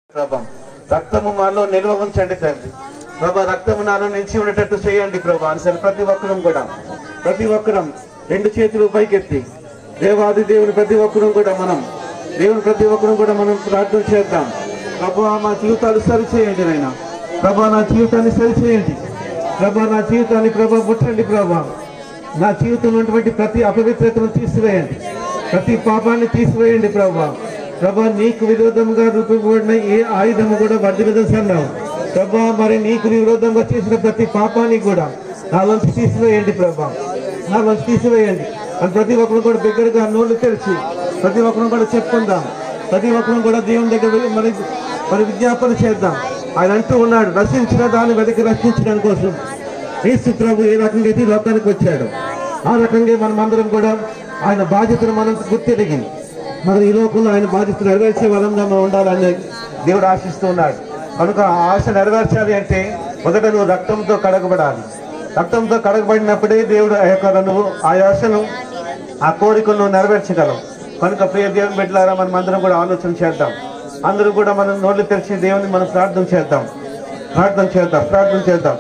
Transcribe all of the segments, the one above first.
ప్రభా రక్తము మాలో నిల్వ ఉంచండి తండ్రి ప్రభా రక్తము నాలో నిలిచి ఉండేటట్టు చేయండి ప్రభా అని ప్రతి ఒక్కరం కూడా ప్రతి ఒక్కరం రెండు చేతులు పైకెత్తి దేవాది దేవుని ప్రతి ఒక్కరం కూడా మనం దేవుని ప్రతి ఒక్కరం కూడా మనం ప్రార్థన చేద్దాం ప్రభా మా జీవితాలు సరి చేయండి నాయన ప్రభా నా జీవితాన్ని సరి చేయండి ప్రభా నా జీవితాన్ని ప్రభా ముట్టండి ప్రభా నా జీవితంలో ఉన్నటువంటి ప్రతి అపవిత్రతను తీసివేయండి ప్రతి పాపాన్ని తీసివేయండి ప్రభా ప్రభా నీకు విరోధంగా రూపింపబడిన ఏ ఆయుధము కూడా వర్ధిల్లదన్నావు ప్రభా మరి నీకు విరోధంగా చేసిన ప్రతి పాపాన్ని కూడా నాలోంచి తీసివేయండి ప్రభా నాలోంచి తీసివేయండి అని ప్రతి ఒక్కరు కూడా దగ్గరగా నోళ్ళు తెరిచి ప్రతి ఒక్కరు కూడా చెప్పుకుందాం ప్రతి ఒక్కరు కూడా దేవుని దగ్గర వెళ్ళి మరి మరి విజ్ఞాపన చేద్దాం ఆయన అంటూ ఉన్నాడు రక్షించిన దాన్ని వెతికి రక్షించడం కోసం యేసు ప్రభు ఏ రకంగా అయితే ఈ లోకానికి వచ్చాడు ఆ రకంగా మనం అందరం కూడా ఆయన బాధ్యతను మనం గుర్తిరిగి మరి ఈ లోకంలో ఆయన బాధ్యత నెరవేర్చే వరంగా మనం ఉండాలని దేవుడు ఆశిస్తూ ఉన్నాడు కనుక ఆ ఆశ నెరవేర్చాలి అంటే మొదట నువ్వు రక్తంతో కడగబడాలి రక్తంతో కడగబడినప్పుడే దేవుడు ఆ యొక్క నువ్వు ఆ ఆశను ఆ కోరికను నువ్వు నెరవేర్చగలవు కనుక ప్రియ దేవుని బిడ్డలారా మనం అందరం కూడా ఆలోచన చేద్దాం అందరూ కూడా మనం నోళ్ళు తెరిచి దేవుని మనం ప్రార్థన చేద్దాం ప్రార్థన చేద్దాం ప్రార్థన చేద్దాం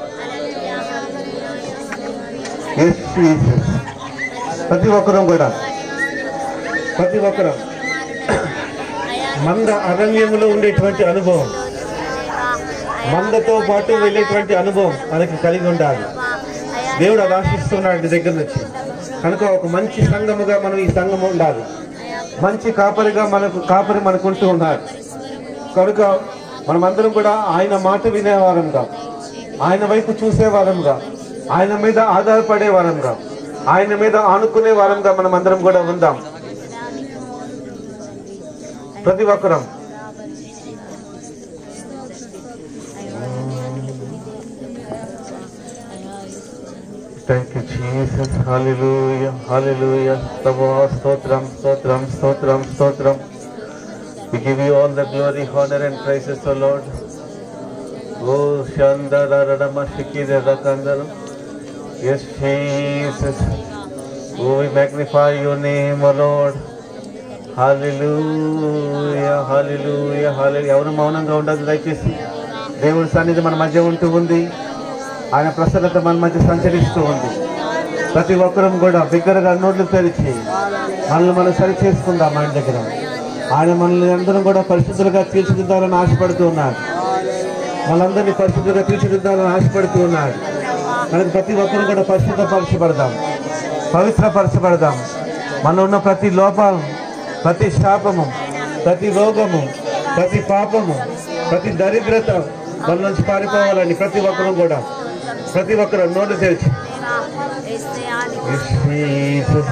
Yes, Jesus. ప్రతి ఒక్కరం కూడా ప్రతి ఒక్కరం మంద అరణ్యములో ఉండేటువంటి అనుభవం మందతో పాటు వెళ్ళేటువంటి అనుభవం మనకి కలిగి ఉండాలి దేవుడు అది ఆశిస్తున్నాడు నీ దగ్గర నుంచి కనుక ఒక మంచి సంఘముగా మనం ఈ సంఘం ఉండాలి మంచి కాపరిగా మనకు కాపరి మనకు ఉంటూ ఉన్నాడు కనుక మనమందరం కూడా ఆయన మాట వినేవారంగా ఆయన వైపు చూసేవారంగా ఆయన మీద ఆధారపడే వారంగా ఆయన మీద ఆనుకునే వారంగా మనం అందరం కూడా ఉందాం ప్రతి ఒక్కరం thank you Jesus hallelujah hallelujah ప్రభు స్తోత్రం స్తోత్రం స్తోత్రం స్తోత్రం We give you all the glory, honor and praises, O Lord. Oh, Shandararama Shikira Kandaru. Yes, Jesus. Oh, we magnify your name, O Lord. Hallelujah, hallelujah, hallelujah. ఎవరు మౌనంగా ఉండదు దయచేసి దేవుడి సన్నిధి మన మధ్య ఉంటూ ఉంది ఆయన ప్రసన్నత మన మధ్య సంచరిస్తూ ఉంది ప్రతి ఒక్కరం కూడా బిగ్గరగా నోట్లు తెరిచి మనల్ని మనం సరి చేసుకుందాం ఆయన దగ్గర ఆయన మనల్ని అందరం కూడా పరిశుద్ధులుగా తీర్చిదిద్దాలని ఆశపడుతూ ఉన్నాడు మనందరినీ పరిశుద్ధులుగా తీర్చిదిద్దాలని ఆశపడుతూ ఉన్నాడు మనకి ప్రతి ఒక్కరు కూడా పరిశుద్ధపరచబడదాం పవిత్రపరచబడదాం మన ఉన్న ప్రతి లోపం ప్రతి శాపము ప్రతి రోగము ప్రతి పాపము ప్రతి దరిద్రత మన నుంచి పారిపోవాలని ప్రతి ఒక్కరు కూడా ప్రతి ఒక్కరు నోటు తెరిచి Jesus.